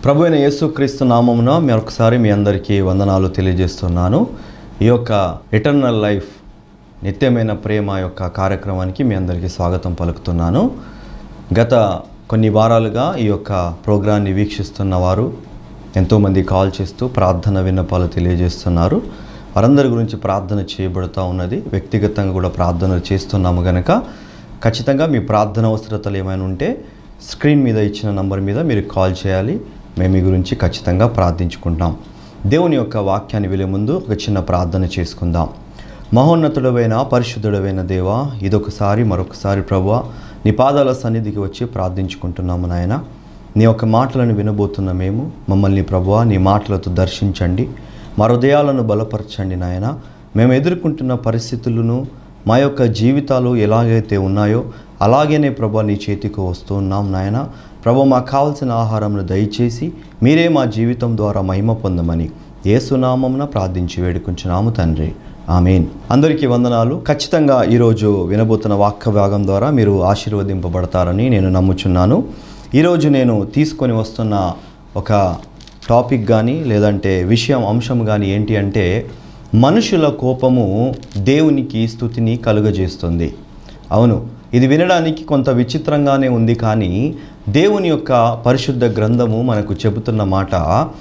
ప్రభు అయిన యేసుక్రీస్తు నామమున మరొకసారి మీ అందరికీ వందనాలు తెలియజేస్తున్నాను ఈ యొక్క ఎటర్నల్ లైఫ్ నిత్యమైన ప్రేమ యొక్క కార్యక్రమానికి మీ అందరికీ స్వాగతం పలుకుతున్నాను గత కొన్ని వారాలుగా ఈ యొక్క ప్రోగ్రాన్ని వీక్షిస్తున్న వారు ఎంతోమంది కాల్ చేస్తూ ప్రార్థన విన్నపాలు తెలియజేస్తున్నారు వారందరి గురించి ప్రార్థన చేయబడుతూ ఉన్నది వ్యక్తిగతంగా కూడా ప్రార్థనలు చేస్తున్నాము గనక ఖచ్చితంగా మీ ప్రార్థన అవసరతలు ఏమైనా ఉంటే స్క్రీన్ మీద ఇచ్చిన నంబర్ మీద మీరు కాల్ చేయాలి మేము మీ గురించి ఖచ్చితంగా ప్రార్థించుకుంటాం దేవుని యొక్క వాక్యాన్ని వెళ్ళే ముందు ఒక చిన్న ప్రార్థన చేసుకుందాం మహోన్నతుడవైన పరిశుద్ధుడవైన దేవా ఇదొకసారి మరొకసారి ప్రభువా నీ పాదాల సన్నిధికి వచ్చి ప్రార్థించుకుంటున్నాము నాయన నీ యొక్క మాటలను వినబోతున్న మేము మమ్మల్ని ప్రభువా నీ మాటలతో దర్శించండి మా హృదయాలను బలపరచండి నాయన మేము ఎదుర్కొంటున్న పరిస్థితులను మా యొక్క జీవితాలు ఎలాగైతే ఉన్నాయో అలాగేనే ప్రభా నీ చేతికి వస్తూ ఉన్నాం నాయన ప్రభు మాకు కావలసిన ఆహారంను దయచేసి మీరే మా జీవితం ద్వారా మహిమ పొందమని ఏసునామంన ప్రార్థించి వేడుకుంటున్నాము తండ్రి ఆమెన్ అందరికీ వందనాలు ఖచ్చితంగా ఈరోజు వినబోతున్న వాక్య భాగం ద్వారా మీరు ఆశీర్వదింపబడతారని నేను నమ్ముచున్నాను ఈరోజు నేను తీసుకొని వస్తున్న ఒక టాపిక్ కానీ లేదంటే విషయం అంశం కానీ ఏంటి అంటే మనుషుల కోపము దేవునికి స్థుతిని కలుగజేస్తుంది అవును ఇది వినడానికి కొంత విచిత్రంగానే ఉంది కానీ దేవుని యొక్క పరిశుద్ధ గ్రంథము మనకు చెబుతున్న మాట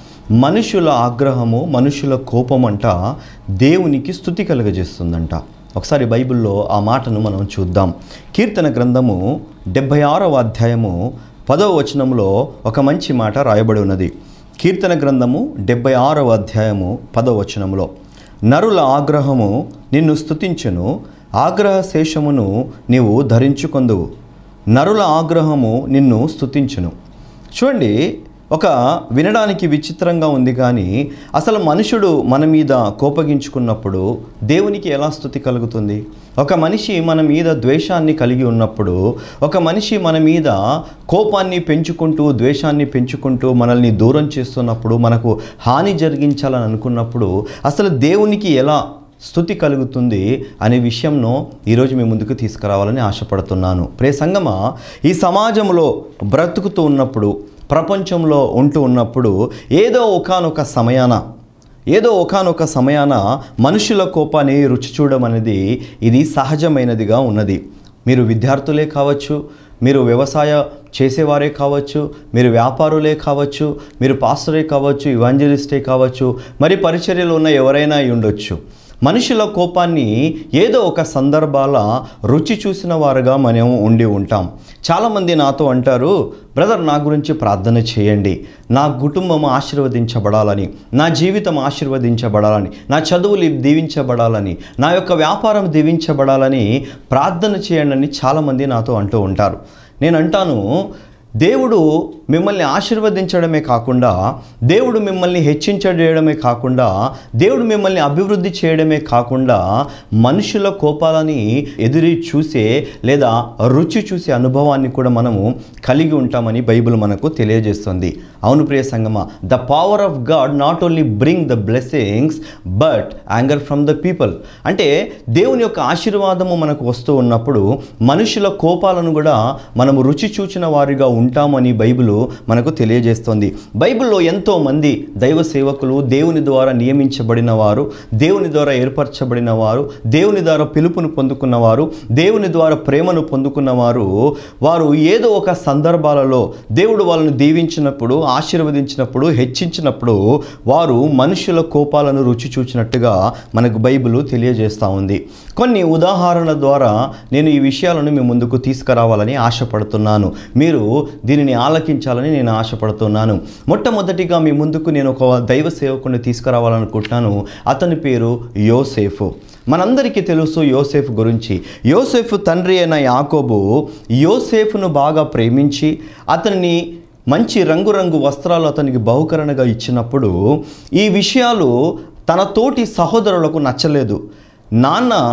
మనుషుల ఆగ్రహము మనుషుల కోపం అంట దేవునికి స్థుతి కలుగజేస్తుందంట ఒకసారి బైబిల్లో ఆ మాటను మనం చూద్దాం కీర్తన గ్రంథము డెబ్భై ఆరవ అధ్యాయము పదవ వచనంలో ఒక మంచి మాట రాయబడి ఉన్నది కీర్తన గ్రంథము డెబ్భై ఆరవ అధ్యాయము పదవ వచనంలో నరుల ఆగ్రహము నిన్ను స్తుతించును ఆగ్రహ శేషమును నీవు ధరించుకొందువు నరుల ఆగ్రహము నిన్ను స్తుతించును చూడండి ఒక వినడానికి విచిత్రంగా ఉంది కానీ అసలు మనుషుడు మన మీద కోపగించుకున్నప్పుడు దేవునికి ఎలా స్థుతి కలుగుతుంది ఒక మనిషి మన మీద ద్వేషాన్ని కలిగి ఉన్నప్పుడు ఒక మనిషి మన మీద కోపాన్ని పెంచుకుంటూ ద్వేషాన్ని పెంచుకుంటూ మనల్ని దూరం చేస్తున్నప్పుడు మనకు హాని జరిగించాలని అనుకున్నప్పుడు అసలు దేవునికి ఎలా స్థుతి కలుగుతుంది అనే విషయంను ఈరోజు మీ ముందుకు తీసుకురావాలని ఆశపడుతున్నాను ప్రే సంగమ ఈ సమాజంలో బ్రతుకుతూ ఉన్నప్పుడు ప్రపంచంలో ఉంటూ ఉన్నప్పుడు ఏదో ఒకనొక సమయాన ఏదో ఒకనొక సమయాన మనుషుల కోపాన్ని రుచి చూడడం అనేది ఇది సహజమైనదిగా ఉన్నది మీరు విద్యార్థులే కావచ్చు మీరు వ్యవసాయ చేసేవారే కావచ్చు మీరు వ్యాపారులే కావచ్చు మీరు పాస్టరే కావచ్చు ఇవాంజలిస్టే కావచ్చు మరి పరిచర్యలో ఉన్న ఎవరైనా అయి ఉండొచ్చు మనుషుల కోపాన్ని ఏదో ఒక సందర్భాల రుచి చూసిన వారుగా మనం ఉండి ఉంటాం చాలామంది నాతో అంటారు బ్రదర్ నా గురించి ప్రార్థన చేయండి నా కుటుంబం ఆశీర్వదించబడాలని నా జీవితం ఆశీర్వదించబడాలని నా చదువులు దీవించబడాలని నా యొక్క వ్యాపారం దీవించబడాలని ప్రార్థన చేయండి అని చాలామంది నాతో అంటూ ఉంటారు నేను అంటాను దేవుడు మిమ్మల్ని ఆశీర్వదించడమే కాకుండా దేవుడు మిమ్మల్ని హెచ్చించడమే కాకుండా దేవుడు మిమ్మల్ని అభివృద్ధి చేయడమే కాకుండా మనుషుల కోపాలని ఎదురి చూసే లేదా రుచి చూసే అనుభవాన్ని కూడా మనము కలిగి ఉంటామని బైబిల్ మనకు తెలియజేస్తుంది అవును Priya Sangama the power of god not only bring the blessings but anger from the people అంటే దేవుని యొక్క ఆశీర్వాదము మనకు వస్తూ ఉన్నప్పుడు మనుషుల కోపాలను కూడా మనము రుచి చూచిన వారిగా ఉంటామని బైబిల్ మనకు తెలియజేస్తోంది బైబిల్లో ఎంతో మంది దైవ సేవకులు దేవుని ద్వారా నియమించబడిన వారు దేవుని ద్వారా ఏర్పరచబడిన వారు దేవుని ద్వారా పిలుపును పొందుకున్నవారు దేవుని ద్వారా ప్రేమను పొందుకున్నవారు వారు ఏదో ఒక సందర్భాలలో దేవుడు వాళ్ళని దీవించినప్పుడు ఆశీర్వదించినప్పుడు హెచ్చించినప్పుడు వారు మనుషుల కోపాలను రుచి చూచినట్టుగా మనకు బైబిల్ తెలియజేస్తూ ఉంది కొన్ని ఉదాహరణల ద్వారా నేను ఈ విషయాలను మీ ముందుకు తీసుకురావాలని ఆశపడుతున్నాను మీరు దీనిని ఆలకించాలని నేను ఆశపడుతున్నాను మొట్టమొదటిగా మీ ముందుకు నేను ఒక దైవ సేవకుని తీసుకురావాలనుకుంటున్నాను అతని పేరు యోసేఫు మనందరికీ తెలుసు యోసేఫ్ గురించి యోసేఫ్ తండ్రి అయిన యాకోబు యోసేఫ్ను బాగా ప్రేమించి అతన్ని మంచి రంగురంగు వస్త్రాలు అతనికి బహుకరణగా ఇచ్చినప్పుడు ఈ విషయాలు తన తోటి సహోదరులకు నచ్చలేదు నాన్న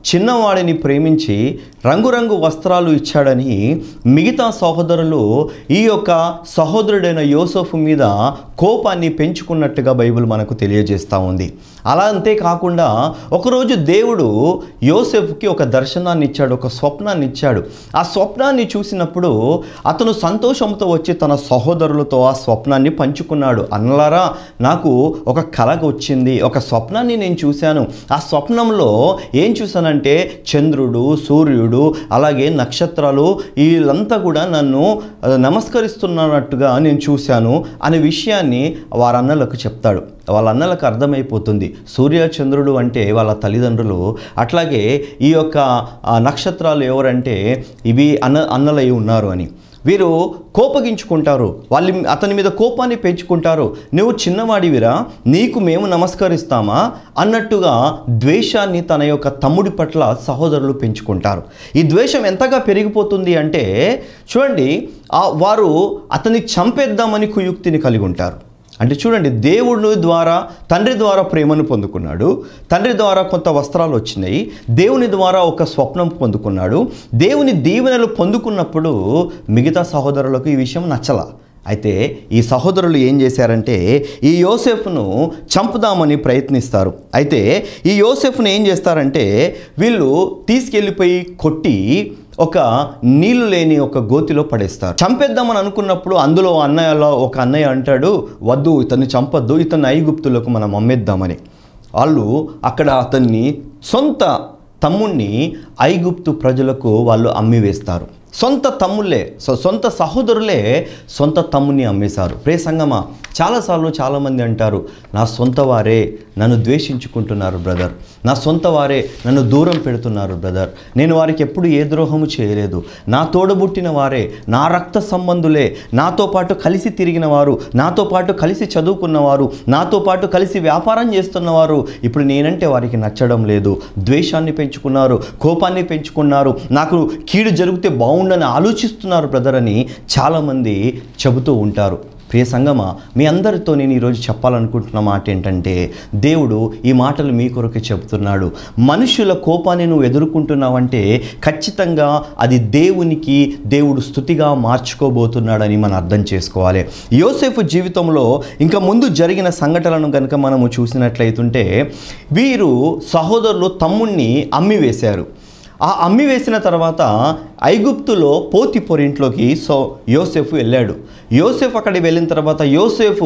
చిన్నవాడిని ప్రేమించి రంగురంగు వస్త్రాలు ఇచ్చాడని మిగతా సహోదరులు ఈ యొక్క సహోదరుడైన యోసఫ్ మీద కోపాన్ని పెంచుకున్నట్టుగా బైబిల్ మనకు తెలియజేస్తూ ఉంది అలా అంతేకాకుండా ఒకరోజు దేవుడు యోసెఫ్కి ఒక దర్శనాన్ని ఇచ్చాడు ఒక స్వప్నాన్ని ఇచ్చాడు ఆ స్వప్నాన్ని చూసినప్పుడు అతను సంతోషంతో వచ్చి తన సహోదరులతో ఆ స్వప్నాన్ని పంచుకున్నాడు అన్నలారా నాకు ఒక కళ వచ్చింది ఒక స్వప్నాన్ని నేను చూశాను ఆ స్వప్నంలో ఏం చూశానంటే చంద్రుడు సూర్యుడు అలాగే నక్షత్రాలు వీళ్ళంతా కూడా నన్ను ఆ, నమస్కరిస్తున్నట్టుగా నేను చూశాను అనే విషయాన్ని వారన్నలకు చెప్తాడు వాళ్ళ అన్నలకు అర్థమైపోతుంది సూర్య చంద్రుడు అంటే వాళ్ళ తల్లిదండ్రులు అట్లాగే ఈ యొక్క ఆ, నక్షత్రాలు ఎవరంటే ఇవి అన్న అన్నలై ఉన్నారు అని వీరు కోపగించుకుంటారు వాళ్ళు అతని మీద కోపాన్ని పెంచుకుంటారు నువ్వు చిన్నవాడివిరా నీకు మేము నమస్కరిస్తామా అన్నట్టుగా ద్వేషాన్ని తన యొక్క తమ్ముడి పట్ల సహోదరులు పెంచుకుంటారు ఈ ద్వేషం ఎంతగా పెరిగిపోతుంది అంటే చూడండి ఆ వారు అతన్ని చంపేద్దామని కుయుక్తిని కలిగి ఉంటారు అంటే చూడండి దేవుడు ద్వారా తండ్రి ద్వారా ప్రేమను పొందుకున్నాడు తండ్రి ద్వారా కొంత వస్త్రాలు వచ్చినాయి దేవుని ద్వారా ఒక స్వప్నం పొందుకున్నాడు దేవుని దీవెనలు పొందుకున్నప్పుడు మిగతా సహోదరులకు ఈ విషయం నచ్చల అయితే ఈ సహోదరులు ఏం చేశారంటే ఈ యోసెఫ్ను చంపుదామని ప్రయత్నిస్తారు అయితే ఈ యోసెఫ్ను ఏం చేస్తారంటే వీళ్ళు తీసుకెళ్ళిపోయి కొట్టి ఒక నీళ్లు లేని ఒక గోతిలో పడేస్తారు చంపేద్దామని అనుకున్నప్పుడు అందులో అన్నయ్యలో ఒక అన్నయ్య అంటాడు వద్దు ఇతన్ని చంపొద్దు ఇతన్ని ఐగుప్తులకు మనం అమ్మేద్దామని వాళ్ళు అక్కడ అతన్ని సొంత తమ్ముణ్ణి ఐగుప్తు ప్రజలకు వాళ్ళు అమ్మివేస్తారు సొంత తమ్ముళ్ళే సో సొంత సహోదరులే సొంత తమ్ముని అమ్మేశారు ప్రే సంగమా చాలాసార్లు చాలామంది అంటారు నా సొంత వారే నన్ను ద్వేషించుకుంటున్నారు బ్రదర్ నా సొంత వారే నన్ను దూరం పెడుతున్నారు బ్రదర్ నేను వారికి ఎప్పుడు ఏ ద్రోహము చేయలేదు నా తోడబుట్టిన వారే నా రక్త సంబంధులే నాతో పాటు కలిసి తిరిగిన వారు నాతో పాటు కలిసి చదువుకున్నవారు నాతో పాటు కలిసి వ్యాపారం చేస్తున్నవారు ఇప్పుడు నేనంటే వారికి నచ్చడం లేదు ద్వేషాన్ని పెంచుకున్నారు కోపాన్ని పెంచుకున్నారు నాకు కీడు జరిగితే బాగుండని ఆలోచిస్తున్నారు బ్రదర్ అని చాలామంది చెబుతూ ఉంటారు ప్రియ సంగమా మీ అందరితో నేను ఈరోజు చెప్పాలనుకుంటున్న మాట ఏంటంటే దేవుడు ఈ మాటలు మీ కొరకు చెబుతున్నాడు మనుషుల కోపాన్ని నువ్వు ఎదుర్కొంటున్నావంటే ఖచ్చితంగా అది దేవునికి దేవుడు స్థుతిగా మార్చుకోబోతున్నాడని మనం అర్థం చేసుకోవాలి యోసేఫ్ జీవితంలో ఇంకా ముందు జరిగిన సంఘటనలను కనుక మనము చూసినట్లయితుంటే వీరు సహోదరులు తమ్ముణ్ణి అమ్మివేశారు ఆ అమ్మి వేసిన తర్వాత ఐగుప్తులో పోతిపొరి ఇంట్లోకి సో యోసేఫు వెళ్ళాడు యోసేఫ్ అక్కడికి వెళ్ళిన తర్వాత యోసేఫు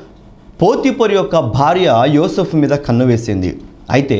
పోతిపొరి యొక్క భార్య యోసేఫ్ మీద కన్ను వేసింది అయితే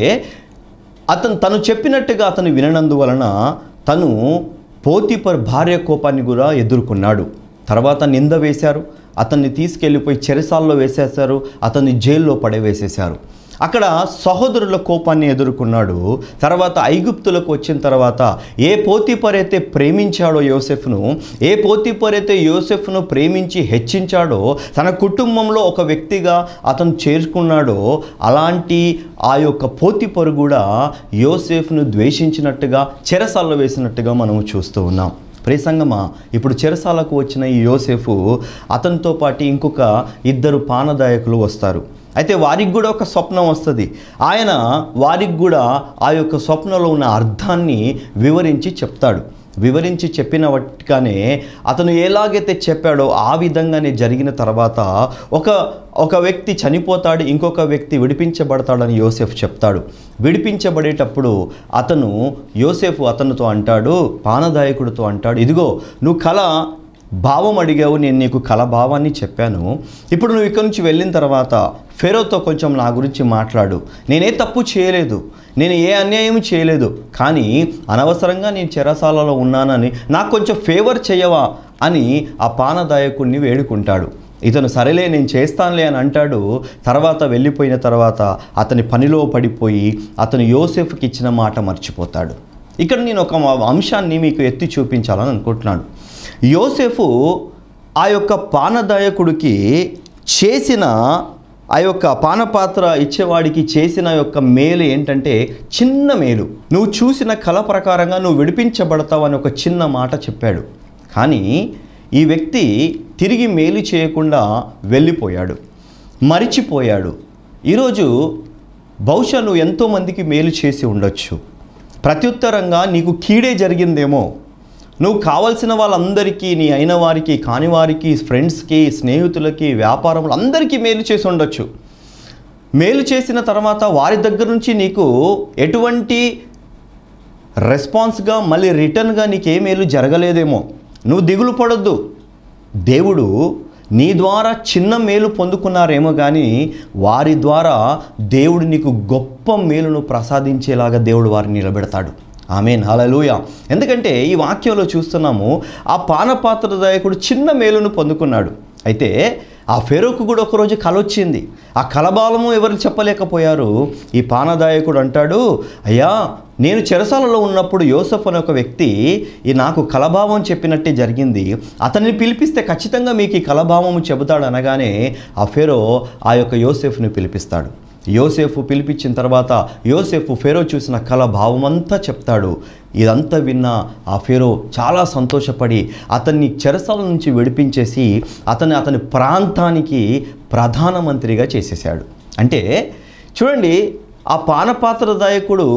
అతను తను చెప్పినట్టుగా అతను విననందువలన తను పోతిపర్ భార్య కోపాన్ని కూడా ఎదుర్కొన్నాడు తర్వాత నింద వేశారు అతన్ని తీసుకెళ్ళిపోయి చెరసాల్లో వేసేశారు అతన్ని జైల్లో పడవేసేశారు అక్కడ సహోదరుల కోపాన్ని ఎదుర్కొన్నాడు తర్వాత ఐగుప్తులకు వచ్చిన తర్వాత ఏ పోతీపర్ అయితే ప్రేమించాడో యోసెఫ్ను ఏ పోతీపర్ అయితే యోసెఫ్ను ప్రేమించి హెచ్చించాడో తన కుటుంబంలో ఒక వ్యక్తిగా అతను చేర్చుకున్నాడో అలాంటి ఆ యొక్క పోతీపరు కూడా యోసెఫ్ను ద్వేషించినట్టుగా చెరసాల్లో వేసినట్టుగా మనం చూస్తూ ఉన్నాం ప్రేసంగమా ఇప్పుడు చెరసాలకు వచ్చిన ఈ యోసేఫు అతనితో పాటు ఇంకొక ఇద్దరు పానదాయకులు వస్తారు అయితే వారికి కూడా ఒక స్వప్నం వస్తుంది ఆయన వారికి కూడా ఆ యొక్క స్వప్నంలో ఉన్న అర్థాన్ని వివరించి చెప్తాడు వివరించి చెప్పిన వాటిగానే అతను ఎలాగైతే చెప్పాడో ఆ విధంగానే జరిగిన తర్వాత ఒక ఒక వ్యక్తి చనిపోతాడు ఇంకొక వ్యక్తి విడిపించబడతాడని యోసెఫ్ చెప్తాడు విడిపించబడేటప్పుడు అతను యోసెఫ్ అతనితో అంటాడు పానదాయకుడితో అంటాడు ఇదిగో నువ్వు కళ భావం అడిగావు నేను నీకు కళ భావాన్ని చెప్పాను ఇప్పుడు నువ్వు ఇక్కడి నుంచి వెళ్ళిన తర్వాత ఫెరోతో కొంచెం నా గురించి మాట్లాడు నేనే తప్పు చేయలేదు నేను ఏ అన్యాయం చేయలేదు కానీ అనవసరంగా నేను చెరసాలలో ఉన్నానని నాకు కొంచెం ఫేవర్ చేయవా అని ఆ పానదాయకుడిని వేడుకుంటాడు ఇతను సరేలే నేను చేస్తానులే అని అంటాడు తర్వాత వెళ్ళిపోయిన తర్వాత అతని పనిలో పడిపోయి అతను యోసెఫ్కి ఇచ్చిన మాట మర్చిపోతాడు ఇక్కడ నేను ఒక అంశాన్ని మీకు ఎత్తి చూపించాలని అనుకుంటున్నాను యోసెఫు ఆ యొక్క పానదాయకుడికి చేసిన ఆ యొక్క పానపాత్ర ఇచ్చేవాడికి చేసిన యొక్క మేలు ఏంటంటే చిన్న మేలు నువ్వు చూసిన కళ ప్రకారంగా నువ్వు విడిపించబడతావు అని ఒక చిన్న మాట చెప్పాడు కానీ ఈ వ్యక్తి తిరిగి మేలు చేయకుండా వెళ్ళిపోయాడు మరిచిపోయాడు ఈరోజు బహుశా నువ్వు ఎంతోమందికి మేలు చేసి ఉండొచ్చు ప్రత్యుత్తరంగా నీకు కీడే జరిగిందేమో నువ్వు కావలసిన వాళ్ళందరికీ నీ అయిన వారికి కాని వారికి ఫ్రెండ్స్కి స్నేహితులకి వ్యాపారంలో అందరికీ మేలు చేసి ఉండొచ్చు మేలు చేసిన తర్వాత వారి దగ్గర నుంచి నీకు ఎటువంటి రెస్పాన్స్గా మళ్ళీ రిటర్న్గా నీకే మేలు జరగలేదేమో నువ్వు దిగులు పడొద్దు దేవుడు నీ ద్వారా చిన్న మేలు పొందుకున్నారేమో కానీ వారి ద్వారా దేవుడు నీకు గొప్ప మేలును ప్రసాదించేలాగా దేవుడు వారిని నిలబెడతాడు ఆమెన్ హలలుయ ఎందుకంటే ఈ వాక్యంలో చూస్తున్నాము ఆ పానపాత్రదాయకుడు చిన్న మేలును పొందుకున్నాడు అయితే ఆ ఫెరోకు కూడా ఒకరోజు కల వచ్చింది ఆ కలబాలము ఎవరు చెప్పలేకపోయారు ఈ పానదాయకుడు అంటాడు అయ్యా నేను చెరసాలలో ఉన్నప్పుడు యోసఫ్ అనే ఒక వ్యక్తి ఈ నాకు కలభావం చెప్పినట్టే జరిగింది అతన్ని పిలిపిస్తే ఖచ్చితంగా మీకు ఈ కలభావము చెబుతాడు అనగానే ఆ ఫెరో ఆ యొక్క యోసెఫ్ని పిలిపిస్తాడు యోసేఫు పిలిపించిన తర్వాత యోసేఫు ఫెరో చూసిన కళ భావమంతా చెప్తాడు ఇదంతా విన్న ఆ ఫెరో చాలా సంతోషపడి అతన్ని చెరసాల నుంచి విడిపించేసి అతన్ని అతని ప్రాంతానికి ప్రధానమంత్రిగా చేసేసాడు అంటే చూడండి ఆ పానపాత్రదాయకుడు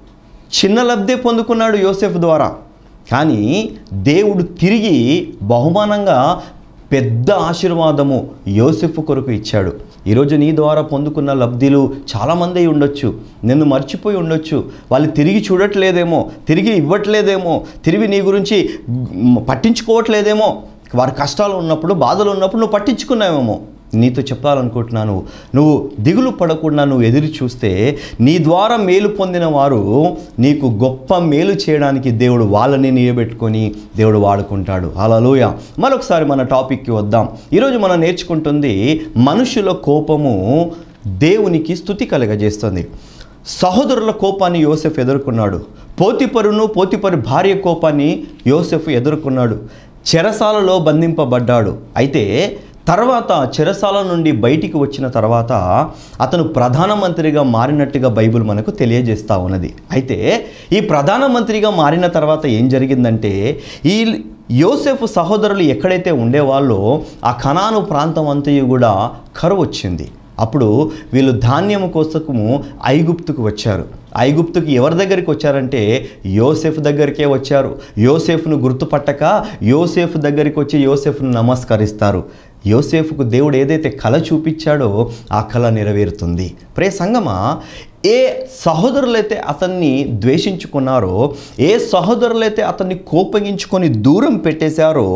చిన్న లబ్ధి పొందుకున్నాడు యోసేఫ్ ద్వారా కానీ దేవుడు తిరిగి బహుమానంగా పెద్ద ఆశీర్వాదము యోసెఫ్ కొరకు ఇచ్చాడు ఈరోజు నీ ద్వారా పొందుకున్న లబ్ధిలు చాలామంది అయి ఉండొచ్చు నిన్ను మర్చిపోయి ఉండొచ్చు వాళ్ళు తిరిగి చూడట్లేదేమో తిరిగి ఇవ్వట్లేదేమో తిరిగి నీ గురించి మ్, పట్టించుకోవట్లేదేమో వారి కష్టాలు ఉన్నప్పుడు బాధలు ఉన్నప్పుడు నువ్వు పట్టించుకున్నావేమో నీతో చెప్పాలనుకుంటున్నాను నువ్వు దిగులు పడకుండా నువ్వు ఎదురు చూస్తే నీ ద్వారా మేలు పొందిన వారు నీకు గొప్ప మేలు చేయడానికి దేవుడు వాళ్ళని నిలబెట్టుకొని దేవుడు వాడుకుంటాడు అలలోయ మరొకసారి మన టాపిక్కి వద్దాం ఈరోజు మనం నేర్చుకుంటుంది మనుషుల కోపము దేవునికి స్థుతి కలగజేస్తుంది సహోదరుల కోపాన్ని యోసెఫ్ ఎదుర్కొన్నాడు పోతిపరును పోతిపరి భార్య కోపాన్ని యోసెఫ్ ఎదుర్కొన్నాడు చెరసాలలో బంధింపబడ్డాడు అయితే తర్వాత చెరసాల నుండి బయటికి వచ్చిన తర్వాత అతను ప్రధానమంత్రిగా మారినట్టుగా బైబిల్ మనకు తెలియజేస్తూ ఉన్నది అయితే ఈ ప్రధానమంత్రిగా మారిన తర్వాత ఏం జరిగిందంటే ఈ యోసెఫ్ సహోదరులు ఎక్కడైతే ఉండేవాళ్ళో ఆ కనాను ప్రాంతం అంతయు కూడా కరువు వచ్చింది అప్పుడు వీళ్ళు ధాన్యము కోసము ఐగుప్తుకు వచ్చారు ఐగుప్తుకి ఎవరి దగ్గరికి వచ్చారంటే యోసెఫ్ దగ్గరికే వచ్చారు యోసెఫ్ను గుర్తుపట్టక యోసెఫ్ దగ్గరికి వచ్చి యోసెఫ్ను నమస్కరిస్తారు యోసేఫ్కు దేవుడు ఏదైతే కళ చూపించాడో ఆ కళ నెరవేరుతుంది ప్రే సంగమా ఏ సహోదరులైతే అతన్ని ద్వేషించుకున్నారో ఏ సహోదరులైతే అతన్ని కోపగించుకొని దూరం పెట్టేశారో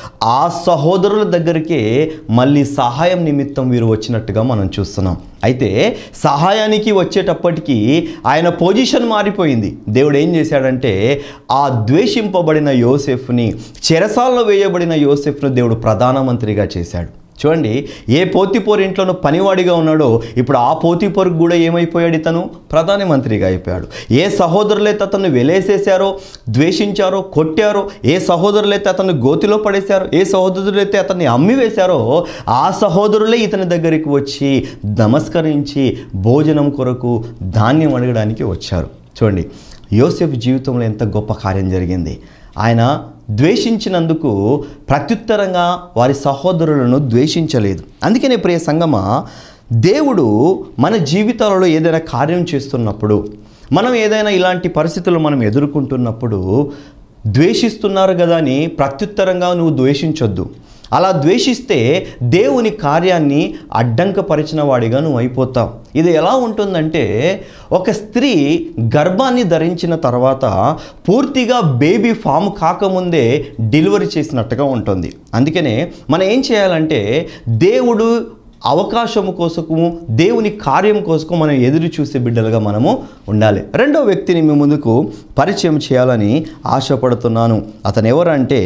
ఆ సహోదరుల దగ్గరికే మళ్ళీ సహాయం నిమిత్తం వీరు వచ్చినట్టుగా మనం చూస్తున్నాం అయితే సహాయానికి వచ్చేటప్పటికీ ఆయన పొజిషన్ మారిపోయింది దేవుడు ఏం చేశాడంటే ఆ ద్వేషింపబడిన యోసెఫ్ని చెరసాల్లో వేయబడిన యోసెఫ్ను దేవుడు ప్రధానమంత్రిగా చేశాడు చూడండి ఏ పోతిపోరు ఇంట్లోనూ పనివాడిగా ఉన్నాడో ఇప్పుడు ఆ పోతిపోరుకు కూడా ఏమైపోయాడు ఇతను ప్రధానమంత్రిగా అయిపోయాడు ఏ సహోదరులైతే అతన్ని వెలేసేశారో ద్వేషించారో కొట్టారో ఏ సహోదరులైతే అతన్ని గోతిలో పడేశారో ఏ సహోదరులైతే అతన్ని అమ్మివేశారో ఆ సహోదరులే ఇతని దగ్గరికి వచ్చి నమస్కరించి భోజనం కొరకు ధాన్యం అడగడానికి వచ్చారు చూడండి యోసెఫ్ జీవితంలో ఎంత గొప్ప కార్యం జరిగింది ఆయన ద్వేషించినందుకు ప్రత్యుత్తరంగా వారి సహోదరులను ద్వేషించలేదు అందుకనే ప్రియ సంగమా దేవుడు మన జీవితాలలో ఏదైనా కార్యం చేస్తున్నప్పుడు మనం ఏదైనా ఇలాంటి పరిస్థితులు మనం ఎదుర్కొంటున్నప్పుడు ద్వేషిస్తున్నారు కదా అని ప్రత్యుత్తరంగా నువ్వు ద్వేషించొద్దు అలా ద్వేషిస్తే దేవుని కార్యాన్ని అడ్డంకపరిచిన వాడిగా నువ్వు అయిపోతావు ఇది ఎలా ఉంటుందంటే ఒక స్త్రీ గర్భాన్ని ధరించిన తర్వాత పూర్తిగా బేబీ ఫామ్ కాకముందే డెలివరీ చేసినట్టుగా ఉంటుంది అందుకనే మనం ఏం చేయాలంటే దేవుడు అవకాశము కోసము దేవుని కార్యం కోసము మనం ఎదురు చూసే బిడ్డలుగా మనము ఉండాలి రెండో వ్యక్తిని మీ ముందుకు పరిచయం చేయాలని ఆశపడుతున్నాను అతను ఎవరంటే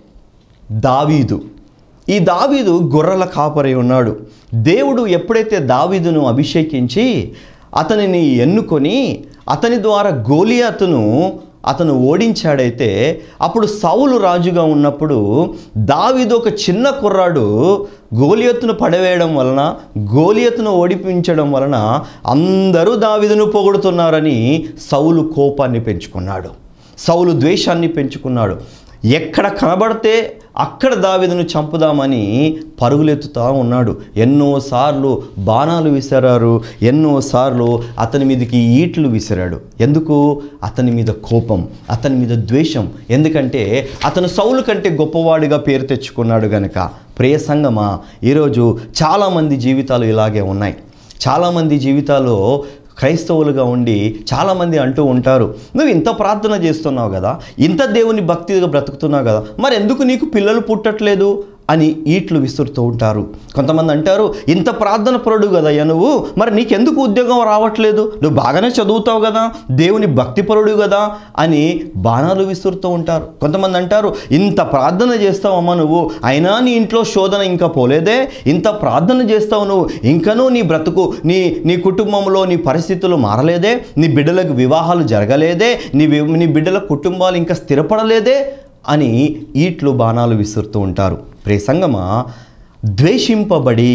దావీదు ఈ దావీదు గొర్రెల కాపరి ఉన్నాడు దేవుడు ఎప్పుడైతే దావీదును అభిషేకించి అతనిని ఎన్నుకొని అతని ద్వారా గోలియాతును అతను ఓడించాడైతే అప్పుడు సౌలు రాజుగా ఉన్నప్పుడు దావీదు ఒక చిన్న కుర్రాడు గోలియత్తును పడవేయడం వలన గోలియత్తును ఓడిపించడం వలన అందరూ దావీదును పొగుడుతున్నారని సౌలు కోపాన్ని పెంచుకున్నాడు సౌలు ద్వేషాన్ని పెంచుకున్నాడు ఎక్కడ కనబడితే అక్కడ దావీదును చంపుదామని పరుగులెత్తుతా ఉన్నాడు ఎన్నోసార్లు బాణాలు విసిరారు ఎన్నోసార్లు అతని మీదకి ఈట్లు విసిరాడు ఎందుకు అతని మీద కోపం అతని మీద ద్వేషం ఎందుకంటే అతను సౌలు కంటే గొప్పవాడిగా పేరు తెచ్చుకున్నాడు గనక ప్రియ సంగమా ఈరోజు చాలామంది జీవితాలు ఇలాగే ఉన్నాయి చాలామంది జీవితాల్లో క్రైస్తవులుగా ఉండి చాలామంది అంటూ ఉంటారు నువ్వు ఇంత ప్రార్థన చేస్తున్నావు కదా ఇంత దేవుని భక్తిగా బ్రతుకుతున్నావు కదా మరి ఎందుకు నీకు పిల్లలు పుట్టట్లేదు అని ఈట్లు విసురుతూ ఉంటారు కొంతమంది అంటారు ఇంత ప్రార్థన పరుడు కదయ్యా నువ్వు మరి నీకెందుకు ఉద్యోగం రావట్లేదు నువ్వు బాగానే చదువుతావు కదా దేవుని భక్తిపరుడు కదా అని బాణాలు విసురుతూ ఉంటారు కొంతమంది అంటారు ఇంత ప్రార్థన చేస్తావమ్మా నువ్వు అయినా నీ ఇంట్లో శోధన ఇంకా పోలేదే ఇంత ప్రార్థన చేస్తావు నువ్వు ఇంకనూ నీ బ్రతుకు నీ నీ కుటుంబంలో నీ పరిస్థితులు మారలేదే నీ బిడ్డలకు వివాహాలు జరగలేదే నీ వి- నీ బిడ్డల కుటుంబాలు ఇంకా స్థిరపడలేదే అని ఈట్లు బాణాలు విసురుతూ ఉంటారు ప్రే సంగమా ద్వేషింపబడి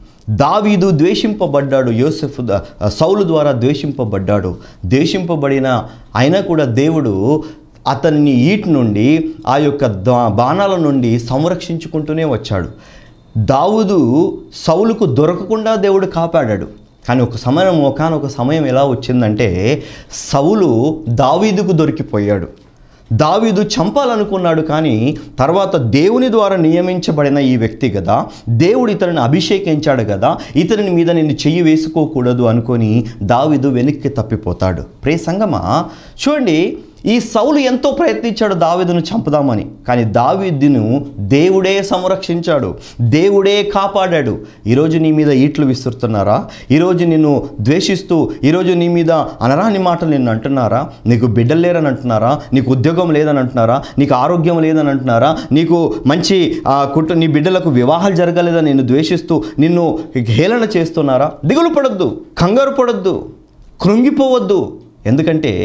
దావీదు ద్వేషింపబడ్డాడు యోసెఫ్ ద- సౌలు ద్వారా ద్వేషింపబడ్డాడు ద్వేషింపబడిన అయినా కూడా దేవుడు అతన్ని ఈట్ నుండి ఆ యొక్క దా- బాణాల నుండి సంరక్షించుకుంటూనే వచ్చాడు దావుదు సౌలుకు దొరకకుండా దేవుడు కాపాడాడు కానీ ఒక సమయం ఒకనొక సమయం ఎలా వచ్చిందంటే సౌలు దావీదుకు దొరికిపోయాడు దావీదు చంపాలనుకున్నాడు కానీ తర్వాత దేవుని ద్వారా నియమించబడిన ఈ వ్యక్తి కదా దేవుడు ఇతనిని అభిషేకించాడు కదా ఇతని మీద నేను చెయ్యి వేసుకోకూడదు అనుకొని దావీదు వెనక్కి తప్పిపోతాడు ప్రే సంగమా చూడండి ఈ సౌలు ఎంతో ప్రయత్నించాడు దావీదును చంపుదామని కానీ దావీదును దేవుడే సంరక్షించాడు దేవుడే కాపాడాడు ఈరోజు నీ మీద ఈట్లు విసురుతున్నారా ఈరోజు నిన్ను ద్వేషిస్తూ ఈరోజు నీ మీద అనరాని మాటలు నిన్ను అంటున్నారా నీకు బిడ్డలు లేరని అంటున్నారా నీకు ఉద్యోగం లేదని అంటున్నారా నీకు ఆరోగ్యం లేదని అంటున్నారా నీకు మంచి ఆ, కుటు నీ బిడ్డలకు వివాహాలు జరగలేదని నిన్ను ద్వేషిస్తూ నిన్ను హేళన చేస్తున్నారా దిగులు పడొద్దు కంగారు పడొద్దు కృంగిపోవద్దు ఎందుకంటే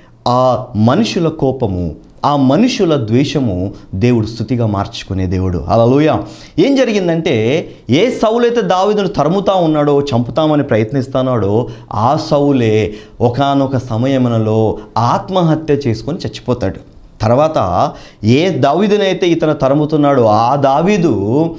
ఆ మనుషుల కోపము ఆ మనుషుల ద్వేషము దేవుడు స్థుతిగా మార్చుకునే దేవుడు అలలోయ ఏం జరిగిందంటే ఏ సౌలైతే దావీదును తరుముతా ఉన్నాడో చంపుతామని ప్రయత్నిస్తున్నాడో ఆ సౌలే ఒకానొక సమయమునలో ఆత్మహత్య చేసుకొని చచ్చిపోతాడు తర్వాత ఏ దావీదునైతే ఇతను తరుముతున్నాడో ఆ దావీదు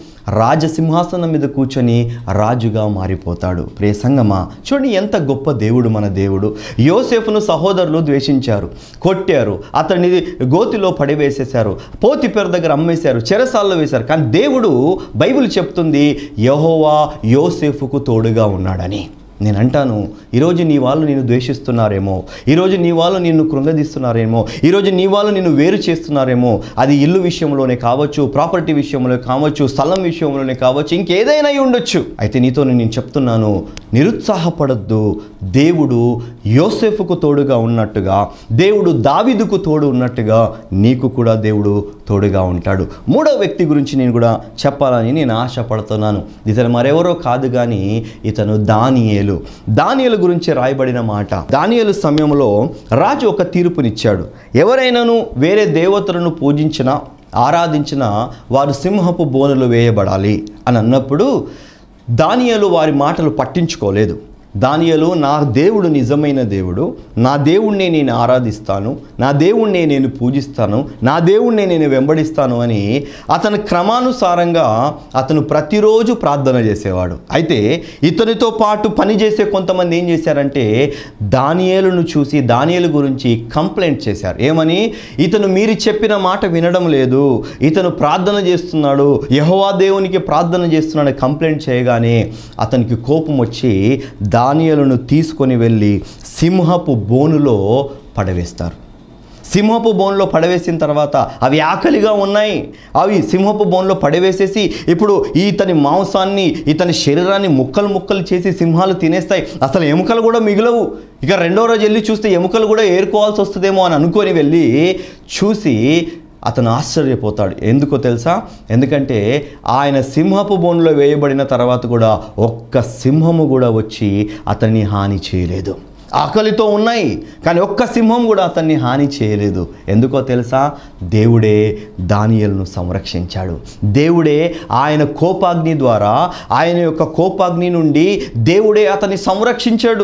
రాజసింహాసనం మీద కూర్చొని రాజుగా మారిపోతాడు ప్రియ సంగమా చూడండి ఎంత గొప్ప దేవుడు మన దేవుడు యోసేఫును సహోదరులు ద్వేషించారు కొట్టారు అతన్ని గోతిలో పడివేసేశారు పోతి పేరు దగ్గర అమ్మేశారు చెరసాల్లో వేశారు కానీ దేవుడు బైబిల్ చెప్తుంది యహోవా యోసేఫుకు తోడుగా ఉన్నాడని నేను అంటాను ఈరోజు నీ వాళ్ళు నిన్ను ద్వేషిస్తున్నారేమో ఈరోజు నీ వాళ్ళు నిన్ను కృంగదీస్తున్నారేమో ఈరోజు నీ వాళ్ళు నిన్ను వేరు చేస్తున్నారేమో అది ఇల్లు విషయంలోనే కావచ్చు ప్రాపర్టీ విషయంలో కావచ్చు స్థలం విషయంలోనే కావచ్చు ఇంకేదైనా అయి ఉండొచ్చు అయితే నీతో నేను చెప్తున్నాను నిరుత్సాహపడద్దు దేవుడు యోసెఫుకు తోడుగా ఉన్నట్టుగా దేవుడు దావిదుకు తోడు ఉన్నట్టుగా నీకు కూడా దేవుడు తోడుగా ఉంటాడు మూడో వ్యక్తి గురించి నేను కూడా చెప్పాలని నేను ఆశపడుతున్నాను ఇతను మరెవరో కాదు కానీ ఇతను దానియేలు దానియేలు గురించి రాయబడిన మాట దానియేలు సమయంలో రాజు ఒక తీర్పునిచ్చాడు ఎవరైనాను వేరే దేవతలను పూజించినా ఆరాధించిన వారు సింహపు బోనులు వేయబడాలి అని అన్నప్పుడు దానియేలు వారి మాటలు పట్టించుకోలేదు దానియలు నా దేవుడు నిజమైన దేవుడు నా దేవుణ్ణి నేను ఆరాధిస్తాను నా దేవుణ్ణి నేను పూజిస్తాను నా దేవుణ్ణి నేను వెంబడిస్తాను అని అతను క్రమానుసారంగా అతను ప్రతిరోజు ప్రార్థన చేసేవాడు అయితే ఇతనితో పాటు పనిచేసే కొంతమంది ఏం చేశారంటే దానియేలును చూసి దానియేలు గురించి కంప్లైంట్ చేశారు ఏమని ఇతను మీరు చెప్పిన మాట వినడం లేదు ఇతను ప్రార్థన చేస్తున్నాడు యహోవా దేవునికి ప్రార్థన చేస్తున్నాడు కంప్లైంట్ చేయగానే అతనికి కోపం వచ్చి దానియలను తీసుకొని వెళ్ళి సింహపు బోనులో పడవేస్తారు సింహపు బోన్లో పడవేసిన తర్వాత అవి ఆకలిగా ఉన్నాయి అవి సింహపు బోన్లో పడవేసేసి ఇప్పుడు ఇతని మాంసాన్ని ఇతని శరీరాన్ని ముక్కలు ముక్కలు చేసి సింహాలు తినేస్తాయి అసలు ఎముకలు కూడా మిగిలవు ఇక రెండో రోజు వెళ్ళి చూస్తే ఎముకలు కూడా ఏరుకోవాల్సి వస్తుందేమో అని అనుకొని వెళ్ళి చూసి అతను ఆశ్చర్యపోతాడు ఎందుకో తెలుసా ఎందుకంటే ఆయన సింహపు బోన్లో వేయబడిన తర్వాత కూడా ఒక్క సింహము కూడా వచ్చి అతన్ని హాని చేయలేదు ఆకలితో ఉన్నాయి కానీ ఒక్క సింహం కూడా అతన్ని హాని చేయలేదు ఎందుకో తెలుసా దేవుడే దానియలను సంరక్షించాడు దేవుడే ఆయన కోపాగ్ని ద్వారా ఆయన యొక్క కోపాగ్ని నుండి దేవుడే అతన్ని సంరక్షించాడు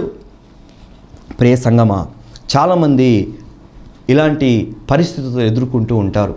ప్రియ సంగమా చాలామంది ఇలాంటి పరిస్థితులు ఎదుర్కొంటూ ఉంటారు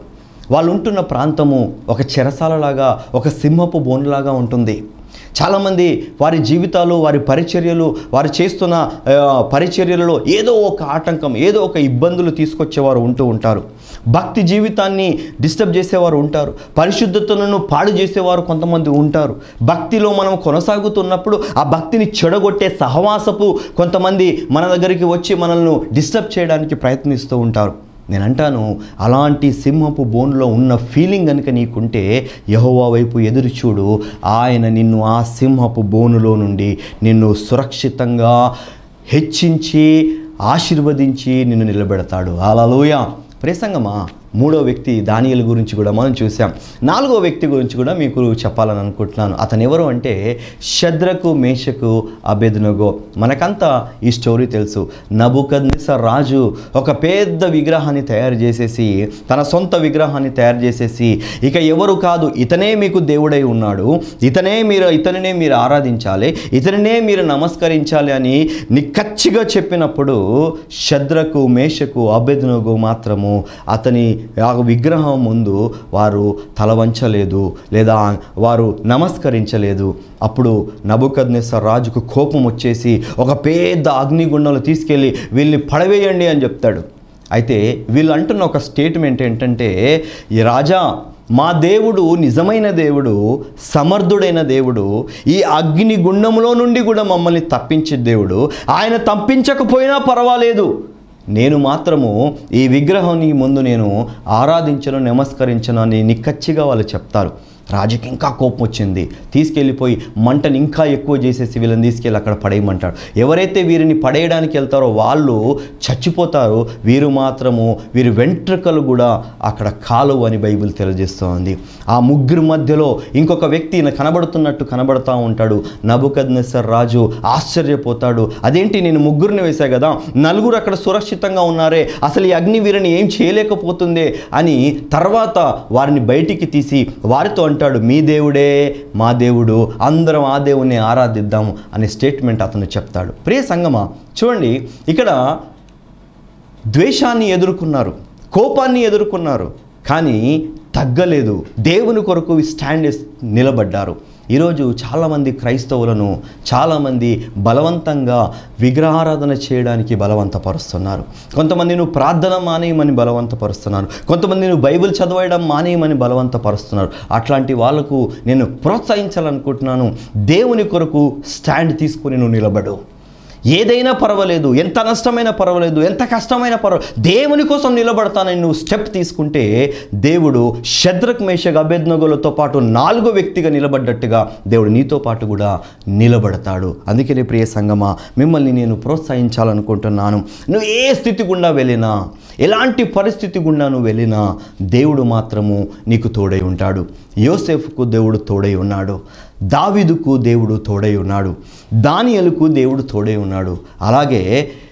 వాళ్ళు ఉంటున్న ప్రాంతము ఒక చెరసాలలాగా ఒక సింహపు బోనులాగా ఉంటుంది చాలామంది వారి జీవితాలు వారి పరిచర్యలు వారు చేస్తున్న ఆ, పరిచర్యలలో ఏదో ఒక ఆటంకం ఏదో ఒక ఇబ్బందులు తీసుకొచ్చేవారు ఉంటూ ఉంటారు భక్తి జీవితాన్ని డిస్టర్బ్ చేసేవారు ఉంటారు పరిశుద్ధతను పాడు చేసేవారు కొంతమంది ఉంటారు భక్తిలో మనం కొనసాగుతున్నప్పుడు ఆ భక్తిని చెడగొట్టే సహవాసపు కొంతమంది మన దగ్గరికి వచ్చి మనల్ని డిస్టర్బ్ చేయడానికి ప్రయత్నిస్తూ ఉంటారు నేను అంటాను అలాంటి సింహపు బోన్లో ఉన్న ఫీలింగ్ కనుక నీకుంటే యహోవా వైపు ఎదురు చూడు ఆయన నిన్ను ఆ సింహపు బోనులో నుండి నిన్ను సురక్షితంగా హెచ్చించి ఆశీర్వదించి నిన్ను నిలబెడతాడు అలలోయ ప్రసంగమా మూడో వ్యక్తి దానియల గురించి కూడా మనం చూసాం నాలుగో వ్యక్తి గురించి కూడా మీకు చెప్పాలని అనుకుంటున్నాను అతను ఎవరు అంటే శద్రకు మేషకు అభెదనగో మనకంతా ఈ స్టోరీ తెలుసు నబుకద్నెసర్ రాజు ఒక పెద్ద విగ్రహాన్ని తయారు చేసేసి తన సొంత విగ్రహాన్ని తయారు చేసేసి ఇక ఎవరు కాదు ఇతనే మీకు దేవుడై ఉన్నాడు ఇతనే మీరు ఇతనినే మీరు ఆరాధించాలి ఇతనినే మీరు నమస్కరించాలి అని నిక్కచ్చిగా చెప్పినప్పుడు శద్రకు మేషకు అభ్యర్థనకు మాత్రము అతని ఆ విగ్రహం ముందు వారు తల వంచలేదు లేదా వారు నమస్కరించలేదు అప్పుడు నబుకద్నెసర్ రాజుకు కోపం వచ్చేసి ఒక పెద్ద అగ్నిగుండంలో తీసుకెళ్ళి వీళ్ళని పడవేయండి అని చెప్తాడు అయితే వీళ్ళు అంటున్న ఒక స్టేట్మెంట్ ఏంటంటే ఈ రాజా మా దేవుడు నిజమైన దేవుడు సమర్థుడైన దేవుడు ఈ అగ్ని గుండంలో నుండి కూడా మమ్మల్ని తప్పించే దేవుడు ఆయన తప్పించకపోయినా పర్వాలేదు నేను మాత్రము ఈ విగ్రహాన్ని ముందు నేను ఆరాధించను నమస్కరించను అని నిక్కచ్చిగా వాళ్ళు చెప్తారు రాజుకి ఇంకా కోపం వచ్చింది తీసుకెళ్ళిపోయి మంటని ఇంకా ఎక్కువ చేసేసి వీళ్ళని తీసుకెళ్ళి అక్కడ పడేయమంటాడు ఎవరైతే వీరిని పడేయడానికి వెళ్తారో వాళ్ళు చచ్చిపోతారు వీరు మాత్రము వీరి వెంట్రుకలు కూడా అక్కడ కాలువ అని బైబిల్ తెలియజేస్తోంది ఆ ముగ్గురు మధ్యలో ఇంకొక వ్యక్తి ఈయన కనబడుతున్నట్టు కనబడుతూ ఉంటాడు నబుకద్నెసర్ రాజు ఆశ్చర్యపోతాడు అదేంటి నేను ముగ్గురిని వేశా కదా నలుగురు అక్కడ సురక్షితంగా ఉన్నారే అసలు ఈ అగ్ని వీరిని ఏం చేయలేకపోతుందే అని తర్వాత వారిని బయటికి తీసి వారితో అంటాడు మీ దేవుడే మా దేవుడు అందరం ఆ దేవుణ్ణి ఆరాధిద్దాము అనే స్టేట్మెంట్ అతను చెప్తాడు ప్రియ సంగమా చూడండి ఇక్కడ ద్వేషాన్ని ఎదుర్కొన్నారు కోపాన్ని ఎదుర్కొన్నారు కానీ తగ్గలేదు దేవుని కొరకు స్టాండ్ నిలబడ్డారు ఈరోజు చాలామంది క్రైస్తవులను చాలామంది బలవంతంగా విగ్రహారాధన చేయడానికి బలవంతపరుస్తున్నారు కొంతమంది నువ్వు ప్రార్థన మానేయమని బలవంతపరుస్తున్నారు కొంతమంది నువ్వు బైబిల్ చదవడం మానేయమని బలవంతపరుస్తున్నారు అట్లాంటి వాళ్ళకు నేను ప్రోత్సహించాలనుకుంటున్నాను దేవుని కొరకు స్టాండ్ తీసుకొని నువ్వు నిలబడు ఏదైనా పర్వాలేదు ఎంత నష్టమైనా పర్వాలేదు ఎంత కష్టమైనా పర్వాలేదు దేవుని కోసం నిలబడతానని నువ్వు స్టెప్ తీసుకుంటే దేవుడు శద్రక్ మేషక్ అభ్యర్థనగులతో పాటు నాలుగో వ్యక్తిగా నిలబడ్డట్టుగా దేవుడు నీతో పాటు కూడా నిలబడతాడు అందుకనే ప్రియ సంగమా మిమ్మల్ని నేను ప్రోత్సహించాలనుకుంటున్నాను నువ్వు ఏ స్థితి గుండా వెళ్ళినా ఎలాంటి పరిస్థితి గుండా నువ్వు వెళ్ళినా దేవుడు మాత్రము నీకు తోడై ఉంటాడు యోసెఫ్కు దేవుడు తోడై ఉన్నాడు దావిదుకు దేవుడు తోడై ఉన్నాడు దానియలకు దేవుడు తోడై ఉన్నాడు అలాగే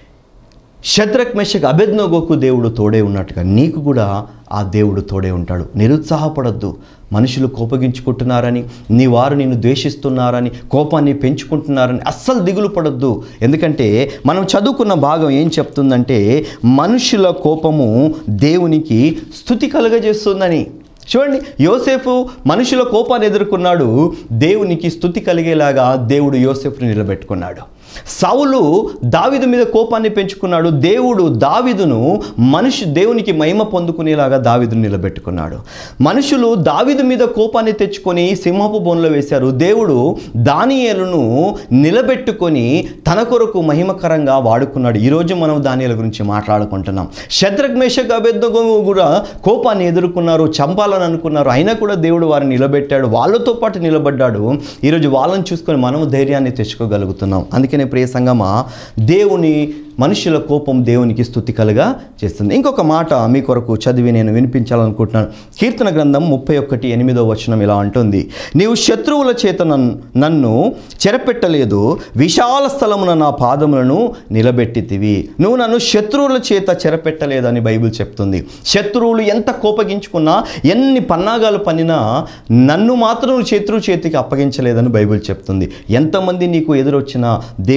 శత్రక్ మెషక్ అభెజ్ఞోగోకు దేవుడు తోడే ఉన్నట్టుగా నీకు కూడా ఆ దేవుడు తోడే ఉంటాడు నిరుత్సాహపడద్దు మనుషులు కోపగించుకుంటున్నారని నీ వారు నిన్ను ద్వేషిస్తున్నారని కోపాన్ని పెంచుకుంటున్నారని అస్సలు దిగులు పడద్దు ఎందుకంటే మనం చదువుకున్న భాగం ఏం చెప్తుందంటే మనుషుల కోపము దేవునికి స్థుతి కలుగజేస్తుందని చూడండి యోసేపు మనుషుల కోపాన్ని ఎదుర్కొన్నాడు దేవునికి స్థుతి కలిగేలాగా దేవుడు యోసేపుని నిలబెట్టుకున్నాడు సౌలు దావిదు మీద కోపాన్ని పెంచుకున్నాడు దేవుడు దావిదును మనిషి దేవునికి మహిమ పొందుకునేలాగా దావిదును నిలబెట్టుకున్నాడు మనుషులు దావిదు మీద కోపాన్ని తెచ్చుకొని సింహపు బోన్లో వేశారు దేవుడు దానియేలును నిలబెట్టుకొని తన కొరకు మహిమకరంగా వాడుకున్నాడు ఈరోజు మనం దానియల గురించి మాట్లాడుకుంటున్నాం శత్రుఘ్మేషక్ అభ్యర్థకు కూడా కోపాన్ని ఎదుర్కొన్నారు చంపాలని అనుకున్నారు అయినా కూడా దేవుడు వారిని నిలబెట్టాడు వాళ్ళతో పాటు నిలబడ్డాడు ఈరోజు వాళ్ళని చూసుకొని మనం ధైర్యాన్ని తెచ్చుకోగలుగుతున్నాం అందుకనే ప్రియ సంగమా దేవుని మనుషుల కోపం దేవునికి స్థుతి కలుగా చేస్తుంది ఇంకొక మాట మీ కొరకు చదివి నేను వినిపించాలనుకుంటున్నాను కీర్తన గ్రంథం ముప్పై ఒకటి ఎనిమిదో వచనం ఇలా అంటుంది నీవు శత్రువుల చేత నన్ను నన్ను చెరపెట్టలేదు విశాల స్థలమున నా పాదములను నిలబెట్టితివి నువ్వు నన్ను శత్రువుల చేత చెరపెట్టలేదని బైబిల్ చెప్తుంది శత్రువులు ఎంత కోపగించుకున్నా ఎన్ని పన్నాగాలు పనినా నన్ను మాత్రం నువ్వు శత్రువు చేతికి అప్పగించలేదని బైబిల్ చెప్తుంది ఎంతమంది నీకు ఎదురొచ్చినా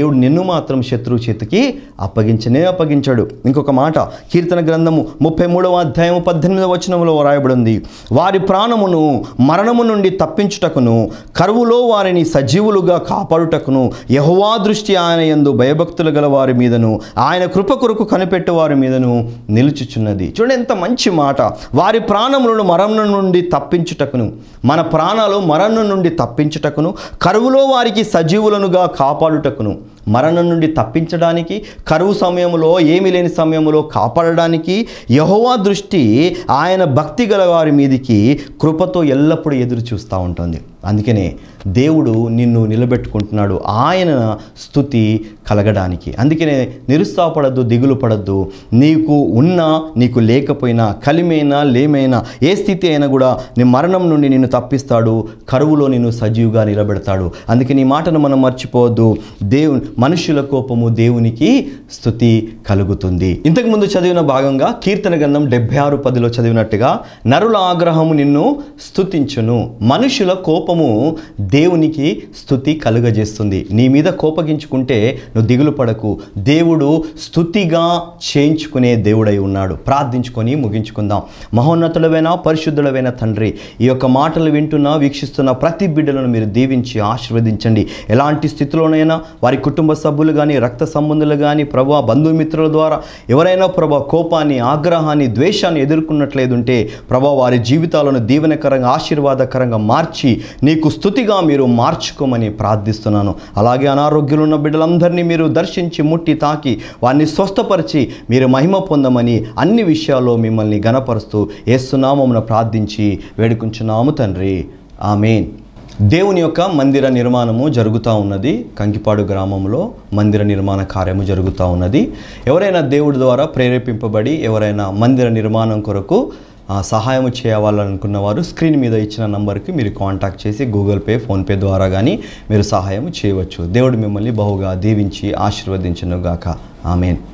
దేవుడు నిన్ను మాత్రం శత్రువు చేతికి అప్పగించనే అప్పగించాడు ఇంకొక మాట కీర్తన గ్రంథము ముప్పై మూడవ అధ్యాయము పద్దెనిమిదవ వచనంలో రాయబడి ఉంది వారి ప్రాణమును మరణము నుండి తప్పించుటకును కరువులో వారిని సజీవులుగా కాపాడుటకును యహోవా దృష్టి ఆయన యందు భయభక్తులు గల వారి మీదను ఆయన కృప కొరకు కనిపెట్టు వారి మీదను నిలుచుచున్నది చూడండి ఎంత మంచి మాట వారి ప్రాణములను మరణం నుండి తప్పించుటకును మన ప్రాణాలు మరణం నుండి తప్పించుటకును కరువులో వారికి సజీవులనుగా కాపాడుటకును మరణం నుండి తప్పించడానికి కరువు సమయంలో ఏమీ లేని సమయంలో కాపాడడానికి యహోవా దృష్టి ఆయన భక్తి గల వారి మీదికి కృపతో ఎల్లప్పుడూ ఎదురు చూస్తూ ఉంటుంది అందుకనే దేవుడు నిన్ను నిలబెట్టుకుంటున్నాడు ఆయన స్థుతి కలగడానికి అందుకనే నిరుత్సాహపడద్దు దిగులు పడద్దు నీకు ఉన్నా నీకు లేకపోయినా కలిమైనా లేమైనా ఏ స్థితి అయినా కూడా నీ మరణం నుండి నిన్ను తప్పిస్తాడు కరువులో నిన్ను సజీవుగా నిలబెడతాడు అందుకే నీ మాటను మనం మర్చిపోవద్దు దేవు మనుషుల కోపము దేవునికి స్థుతి కలుగుతుంది ఇంతకుముందు చదివిన భాగంగా కీర్తన గ్రంథం డెబ్బై ఆరు పదిలో చదివినట్టుగా నరుల ఆగ్రహము నిన్ను స్థుతించును మనుషుల కోపము దేవునికి స్థుతి కలుగజేస్తుంది నీ మీద కోపగించుకుంటే నువ్వు దిగులు పడకు దేవుడు స్థుతిగా చేయించుకునే దేవుడై ఉన్నాడు ప్రార్థించుకొని ముగించుకుందాం మహోన్నతులవైన పరిశుద్ధులవైన తండ్రి ఈ యొక్క మాటలు వింటున్న వీక్షిస్తున్న ప్రతి బిడ్డలను మీరు దీవించి ఆశీర్వదించండి ఎలాంటి స్థితిలోనైనా వారి కుటుంబ సభ్యులు కానీ రక్త సంబంధులు కానీ ప్రభా బంధుమిత్రుల ద్వారా ఎవరైనా ప్రభా కోపాన్ని ఆగ్రహాన్ని ద్వేషాన్ని ఎదుర్కొన్నట్లేదుంటే ప్రభా వారి జీవితాలను దీవెనకరంగా ఆశీర్వాదకరంగా మార్చి నీకు స్థుతిగా మీరు మార్చుకోమని ప్రార్థిస్తున్నాను అలాగే అనారోగ్యులు ఉన్న బిడ్డలందరినీ మీరు దర్శించి ముట్టి తాకి వారిని స్వస్థపరిచి మీరు మహిమ పొందమని అన్ని విషయాల్లో మిమ్మల్ని గనపరుస్తూ ఏసునామమున ప్రార్థించి వేడుకుంటున్నాము తండ్రి ఆమెన్ దేవుని యొక్క మందిర నిర్మాణము జరుగుతూ ఉన్నది కంకిపాడు గ్రామంలో మందిర నిర్మాణ కార్యము జరుగుతూ ఉన్నది ఎవరైనా దేవుడి ద్వారా ప్రేరేపింపబడి ఎవరైనా మందిర నిర్మాణం కొరకు ఆ, సహాయం చేయాలనుకున్న వారు స్క్రీన్ మీద ఇచ్చిన నంబర్కి మీరు కాంటాక్ట్ చేసి గూగుల్ పే ఫోన్పే ద్వారా కానీ మీరు సహాయం చేయవచ్చు దేవుడు మిమ్మల్ని బహుగా దీవించి ఆశీర్వదించును గాక ఆమెన్